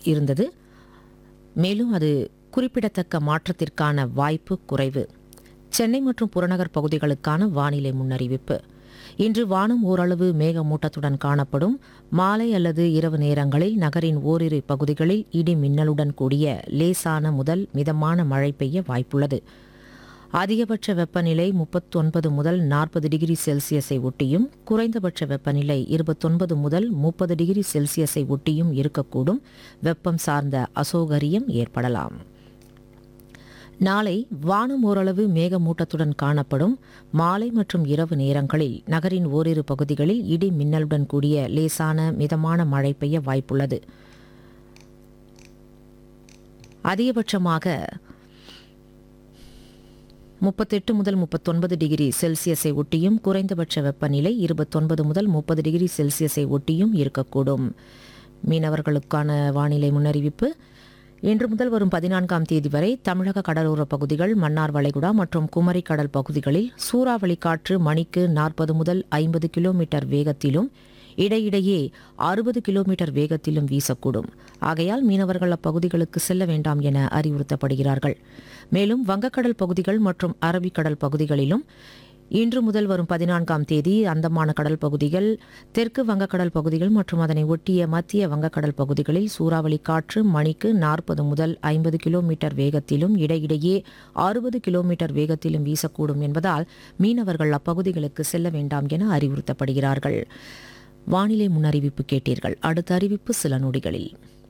இருந்தது மேலும் அது குறிப்பிடத்தக்க மாற்றத்திற்கான வாய்ப்பு குறைவு சென்னை மற்றும் புறநகர் பகுதிகளுக்கான வானிலை முன்னறிவிப்பு இன்று வானம் ஓரளவு மேகமூட்டத்துடன் காணப்படும் மாலை அல்லது இரவு நேரங்களில் நகரின் ஓரிரு பகுதிகளில் இடி மின்னலுடன் கூடிய லேசான முதல் மிதமான மழை பெய்ய வாய்ப்புள்ளது அதிகபட்ச வெப்பநிலை முப்பத்தொன்பது முதல் நாற்பது டிகிரி செல்சியஸை ஒட்டியும் குறைந்தபட்ச வெப்பநிலை இருபத்தொன்பது முதல் முப்பது டிகிரி செல்சியஸை ஒட்டியும் இருக்கக்கூடும் வெப்பம் சார்ந்த அசௌகரியம் ஏற்படலாம் நாளை வானம் ஓரளவு மேகமூட்டத்துடன் காணப்படும் மாலை மற்றும் இரவு நேரங்களில் நகரின் ஓரிரு பகுதிகளில் இடி மின்னலுடன் கூடிய லேசான மிதமான மழை பெய்ய வாய்ப்புள்ளது அதிகபட்சமாக முப்பத்தெட்டு முதல் முப்பத்தொன்பது டிகிரி செல்சியஸை ஒட்டியும் குறைந்தபட்ச வெப்பநிலை இருபத்தொன்பது முதல் முப்பது டிகிரி செல்சியஸை ஒட்டியும் இருக்கக்கூடும் மீனவர்களுக்கான வானிலை முன்னறிவிப்பு இன்று முதல் வரும் பதினான்காம் தேதி வரை தமிழக கடலோர பகுதிகள் மன்னார் வளைகுடா மற்றும் குமரி கடல் பகுதிகளில் சூறாவளி காற்று மணிக்கு நாற்பது முதல் ஐம்பது கிலோமீட்டர் வேகத்திலும் இடையிடையே அறுபது கிலோமீட்டர் வேகத்திலும் வீசக்கூடும் ஆகையால் மீனவர்கள் அப்பகுதிகளுக்கு செல்ல வேண்டாம் என அறிவுறுத்தப்படுகிறார்கள் மேலும் வங்கக்கடல் பகுதிகள் மற்றும் அரபிக்கடல் பகுதிகளிலும் இன்று முதல் வரும் பதினான்காம் தேதி அந்தமான கடல் பகுதிகள் தெற்கு வங்கக்கடல் பகுதிகள் மற்றும் அதனை ஒட்டிய மத்திய வங்கக்கடல் பகுதிகளில் சூறாவளி காற்று மணிக்கு நாற்பது முதல் ஐம்பது கிலோமீட்டர் வேகத்திலும் இடையிடையே அறுபது கிலோமீட்டர் வேகத்திலும் வீசக்கூடும் என்பதால் மீனவர்கள் அப்பகுதிகளுக்கு செல்ல வேண்டாம் என அறிவுறுத்தப்படுகிறார்கள் வானிலை முன்னறிவிப்பு கேட்டீர்கள் அடுத்த அறிவிப்பு சில நொடிகளில்